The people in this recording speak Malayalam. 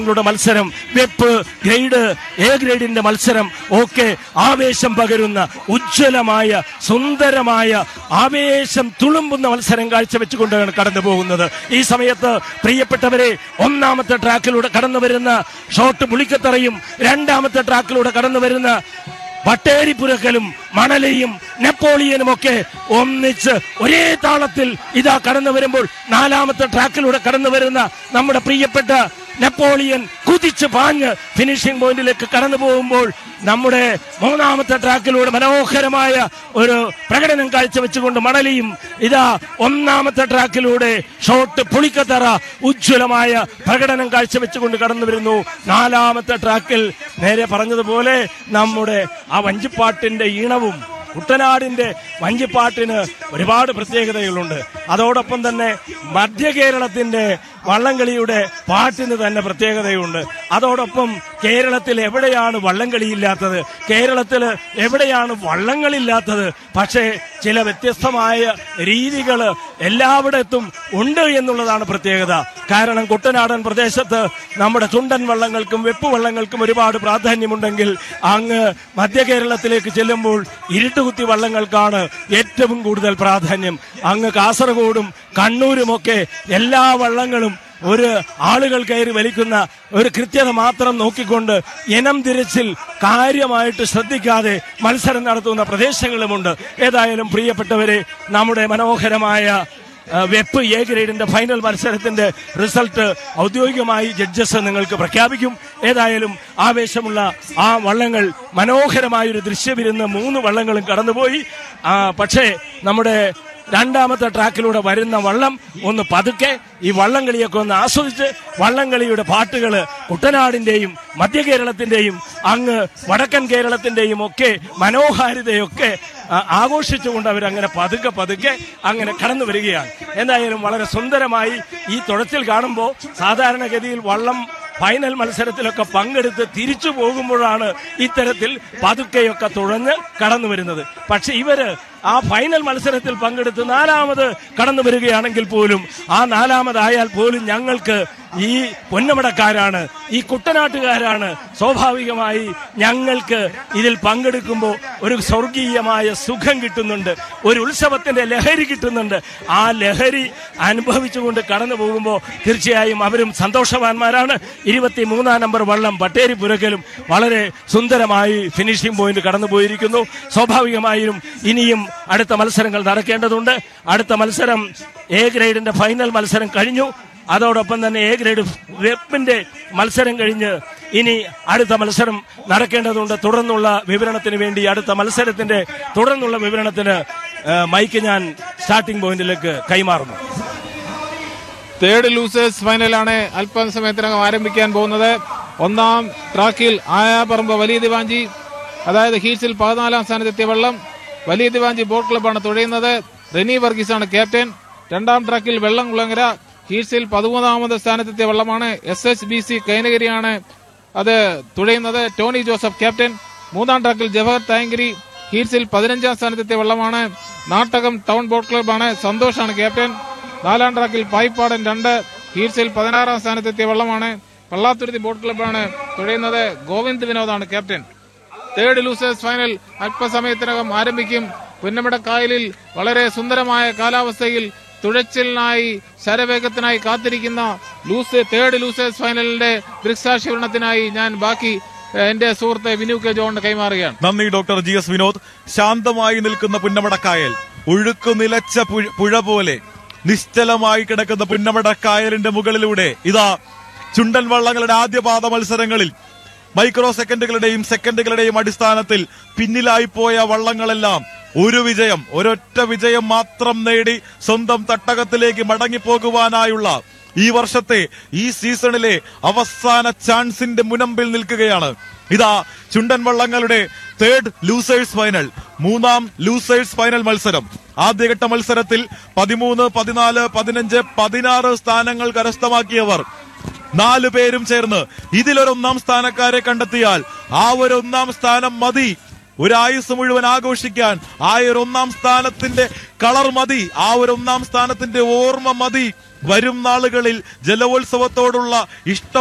ങ്ങളുടെ മത്സരം വെപ്പ് ഗ്രേഡ് എ ഗ്രേഡിന്റെ മത്സരം ഒക്കെ ആവേശം പകരുന്ന ഉജ്ജ്വലമായ സുന്ദരമായ ആവേശം തുളുമ്പുന്ന മത്സരം കാഴ്ചവെച്ചുകൊണ്ടാണ് കടന്നു പോകുന്നത് ഈ സമയത്ത് പ്രിയപ്പെട്ടവരെ ഒന്നാമത്തെ ട്രാക്കിലൂടെ കടന്നു വരുന്ന ഷോട്ട് പുളിക്കത്തറയും രണ്ടാമത്തെ ട്രാക്കിലൂടെ കടന്നു വരുന്ന വട്ടേരിപ്പുരക്കലും മണലയും നെപ്പോളിയനും ഒക്കെ ഒന്നിച്ച് ഒരേ താളത്തിൽ ഇതാ കടന്നു വരുമ്പോൾ നാലാമത്തെ ട്രാക്കിലൂടെ കടന്നു വരുന്ന നമ്മുടെ പ്രിയപ്പെട്ട നെപ്പോളിയൻ കുതിച്ച് പാഞ്ഞ് ഫിനിഷിംഗ് പോയിന്റിലേക്ക് കടന്നു പോകുമ്പോൾ നമ്മുടെ മൂന്നാമത്തെ ട്രാക്കിലൂടെ മനോഹരമായ ഒരു പ്രകടനം കാഴ്ചവെച്ചുകൊണ്ട് മണലിയും ഇതാ ഒന്നാമത്തെ ട്രാക്കിലൂടെ ഷോട്ട് പുളിക്കത്തറ ഉജ്ജ്വലമായ പ്രകടനം കാഴ്ചവെച്ചുകൊണ്ട് കടന്നു വരുന്നു നാലാമത്തെ ട്രാക്കിൽ നേരെ പറഞ്ഞതുപോലെ നമ്മുടെ ആ വഞ്ചിപ്പാട്ടിന്റെ ഈണവും കുട്ടനാടിന്റെ വഞ്ചിപ്പാട്ടിന് ഒരുപാട് പ്രത്യേകതകളുണ്ട് അതോടൊപ്പം തന്നെ മധ്യ കേരളത്തിന്റെ വള്ളംകളിയുടെ പാട്ടിന് തന്നെ പ്രത്യേകതയുണ്ട് അതോടൊപ്പം കേരളത്തിൽ എവിടെയാണ് വള്ളംകളിയില്ലാത്തത് കേരളത്തിൽ എവിടെയാണ് വള്ളങ്ങളില്ലാത്തത് പക്ഷേ ചില വ്യത്യസ്തമായ രീതികൾ എല്ലായിടത്തും ഉണ്ട് എന്നുള്ളതാണ് പ്രത്യേകത കാരണം കുട്ടനാടൻ പ്രദേശത്ത് നമ്മുടെ ചുണ്ടൻ വള്ളങ്ങൾക്കും വെപ്പ് വള്ളങ്ങൾക്കും ഒരുപാട് പ്രാധാന്യമുണ്ടെങ്കിൽ അങ്ങ് മധ്യ കേരളത്തിലേക്ക് ചെല്ലുമ്പോൾ ഇരുട്ടുകുത്തി വള്ളങ്ങൾക്കാണ് ഏറ്റവും കൂടുതൽ പ്രാധാന്യം അങ്ങ് കാസർഗോഡും കണ്ണൂരുമൊക്കെ എല്ലാ വള്ളങ്ങളും ഒരു ആളുകൾ കയറി വലിക്കുന്ന ഒരു കൃത്യത മാത്രം നോക്കിക്കൊണ്ട് ഇനം തിരച്ചിൽ കാര്യമായിട്ട് ശ്രദ്ധിക്കാതെ മത്സരം നടത്തുന്ന പ്രദേശങ്ങളുമുണ്ട് ഏതായാലും പ്രിയപ്പെട്ടവരെ നമ്മുടെ മനോഹരമായ ആ, വെപ്പ് എ ഗ്രേഡിന്റെ ഫൈനൽ മത്സരത്തിന്റെ റിസൾട്ട് ഔദ്യോഗികമായി ജഡ്ജസ് നിങ്ങൾക്ക് പ്രഖ്യാപിക്കും ഏതായാലും ആവേശമുള്ള ആ വള്ളങ്ങൾ മനോഹരമായ ഒരു ദൃശ്യവിരുന്ന് മൂന്ന് വള്ളങ്ങളും കടന്നുപോയി ആ, പക്ഷേ നമ്മുടെ രണ്ടാമത്തെ ട്രാക്കിലൂടെ വരുന്ന വള്ളം ഒന്ന് പതുക്കെ ഈ വള്ളംകളിയൊക്കെ ഒന്ന് ആസ്വദിച്ച് വള്ളംകളിയുടെ പാട്ടുകൾ കുട്ടനാടിന്റെയും മധ്യ കേരളത്തിന്റെയും അങ്ങ് വടക്കൻ കേരളത്തിന്റെയും ഒക്കെ മനോഹാരിതയൊക്കെ ആ, ആഘോഷിച്ചുകൊണ്ട് അവരങ്ങനെ പതുക്കെ പതുക്കെ അങ്ങനെ കടന്നു വരികയാണ് എന്തായാലും വളരെ സുന്ദരമായി ഈ തുഴച്ചിൽ കാണുമ്പോൾ സാധാരണഗതിയിൽ വള്ളം ഫൈനൽ മത്സരത്തിലൊക്കെ പങ്കെടുത്ത് തിരിച്ചു പോകുമ്പോഴാണ് ഇത്തരത്തിൽ പതുക്കെയൊക്കെ തുഴഞ്ഞ് കടന്നു വരുന്നത് പക്ഷെ ഇവര് ആ ഫൈനൽ മത്സരത്തിൽ പങ്കെടുത്ത് നാലാമത് കടന്നു വരികയാണെങ്കിൽ പോലും ആ നാലാമതായാൽ പോലും ഞങ്ങൾക്ക് ഈ പൊന്നമടക്കാരാണ് ഈ കുട്ടനാട്ടുകാരാണ് സ്വാഭാവികമായി ഞങ്ങൾക്ക് ഇതിൽ പങ്കെടുക്കുമ്പോൾ ഒരു സ്വർഗീയമായ സുഖം കിട്ടുന്നുണ്ട് ഒരു ഉത്സവത്തിന്റെ ലഹരി കിട്ടുന്നുണ്ട് ആ ലഹരി അനുഭവിച്ചുകൊണ്ട് കടന്നു പോകുമ്പോൾ തീർച്ചയായും അവരും സന്തോഷവാന്മാരാണ് ഇരുപത്തി മൂന്നാം നമ്പർ വള്ളം പട്ടേരി പുരക്കലും വളരെ സുന്ദരമായി ഫിനിഷിംഗ് പോയിന്റ് കടന്നു പോയിരിക്കുന്നു സ്വാഭാവികമായും ഇനിയും അടുത്ത മത്സരങ്ങൾ നടക്കേണ്ടതുണ്ട് അടുത്ത മത്സരം എ ഗ്രേഡിന്റെ ഫൈനൽ മത്സരം കഴിഞ്ഞു അതോടൊപ്പം തന്നെ എ ഗ്രേഡ് വെപ്പിന്റെ മത്സരം കഴിഞ്ഞ് ഇനി അടുത്ത മത്സരം നടക്കേണ്ടതുണ്ട് തുടർന്നുള്ള വിവരണത്തിന് വേണ്ടി അടുത്ത മത്സരത്തിന്റെ തുടർന്നുള്ള വിവരണത്തിന് ആ, മൈക്ക് ഞാൻ സ്റ്റാർട്ടിംഗ് പോയിന്റിലേക്ക് കൈമാറുന്നു തേർഡ് ലൂസേഴ്സ് ഫൈനലാണ് അല്പസമയത്തിനകം ആരംഭിക്കാൻ പോകുന്നത് ഒന്നാം ട്രാക്കിൽ ആയാപറമ്പ് വലിയ ദിവാഞ്ചി അതായത് ഹീറ്റ്സിൽ പതിനാലാം സ്ഥാനത്തെത്തിയ വെള്ളം വലിയ ദിവാഞ്ചി ബോട്ട് ക്ലബ്ബാണ് തുഴയുന്നത് റെനി വർഗീസാണ് ക്യാപ്റ്റൻ രണ്ടാം ട്രാക്കിൽ വെള്ളം കുളങ്ങര ഹീറ്റ്സിൽ പതിമൂന്നാമത് സ്ഥാനത്തെത്തിയ വെള്ളമാണ് എസ് എച്ച് ബി സി കൈനഗിരിയാണ് അത് തുഴയുന്നത് ടോണി ജോസഫ് ക്യാപ്റ്റൻ മൂന്നാം ട്രാക്കിൽ ജവഹർ തായങ്കരി ഹീറ്റ്സിൽ പതിനഞ്ചാം സ്ഥാനത്തെത്തിയ വെള്ളമാണ് നാട്ടകം ടൗൺ ബോട്ട് ക്ലബ്ബാണ് സന്തോഷാണ് ക്യാപ്റ്റൻ നാലാം ട്രാക്കിൽ പായിപ്പാടൻ രണ്ട് ഹീറ്റ്സിൽ പതിനാറാം സ്ഥാനത്തെത്തിയ വെള്ളമാണ് പള്ളാത്തുരുത്തി ബോട്ട് ക്ലബ്ബാണ് തുഴയുന്നത് ഗോവിന്ദ് വിനോദാണ് ക്യാപ്റ്റൻ തേർഡ് ലൂസേഴ്സ് ഫൈനൽ അല്പസമയത്തിനകം ആരംഭിക്കും പുന്നമട കായലിൽ വളരെ സുന്ദരമായ കാലാവസ്ഥയിൽ തുഴച്ചിലിനായി ശരവേഗത്തിനായി കാത്തിരിക്കുന്ന ലൂസ് തേർഡ് ലൂസേഴ്സ് ഫൈനലിന്റെ ദൃക്സാക്ഷികരണത്തിനായി ഞാൻ ബാക്കി ഏഹ്, എന്റെ സുഹൃത്ത് വിനു കെ ജോണിന് കൈമാറുകയാണ് നന്ദി ഡോക്ടർ ജി എസ് വിനോദ് ശാന്തമായി നിൽക്കുന്ന പുന്നമടക്കായൽ ഒഴുക്കു നിലച്ച പുഴ- പുഴ പോലെ നിശ്ചലമായി കിടക്കുന്ന പുന്നമടക്കായലിന്റെ മുകളിലൂടെ ഇതാ ചുണ്ടൻ വള്ളങ്ങളുടെ ആദ്യപാദ മത്സരങ്ങളിൽ മൈക്രോ സെക്കൻഡുകളുടെയും സെക്കൻഡുകളുടെയും അടിസ്ഥാനത്തിൽ പിന്നിലായി പോയ വള്ളങ്ങളെല്ലാം ഒരു വിജയം ഒരൊറ്റ വിജയം മാത്രം നേടി സ്വന്തം തട്ടകത്തിലേക്ക് മടങ്ങിപ്പോകുവാനായുള്ള ഈ വർഷത്തെ ഈ സീസണിലെ അവസാന ചാൻസിന്റെ മുനമ്പിൽ നിൽക്കുകയാണ് ഇതാ ചുണ്ടൻ വള്ളങ്ങളുടെ തേർഡ് ലൂസേഴ്സ് ഫൈനൽ മൂന്നാം ലൂസേഴ്സ് ഫൈനൽ മത്സരം ആദ്യഘട്ട മത്സരത്തിൽ പതിമൂന്ന് പതിനാല് പതിനഞ്ച് പതിനാറ് സ്ഥാനങ്ങൾ കരസ്ഥമാക്കിയവർ നാലു പേരും ചേർന്ന് ഇതിലൊരൊന്നാം സ്ഥാനക്കാരെ കണ്ടെത്തിയാൽ ആ ഒരു ഒന്നാം സ്ഥാനം മതി ഒരു ആയുസ് മുഴുവൻ ആഘോഷിക്കാൻ ആ ഒരു ഒന്നാം സ്ഥാനത്തിന്റെ കളർ മതി ആ ഒരു ഒന്നാം സ്ഥാനത്തിന്റെ ഓർമ്മ മതി വരും നാളുകളിൽ ജലോത്സവത്തോടുള്ള ഇഷ്ട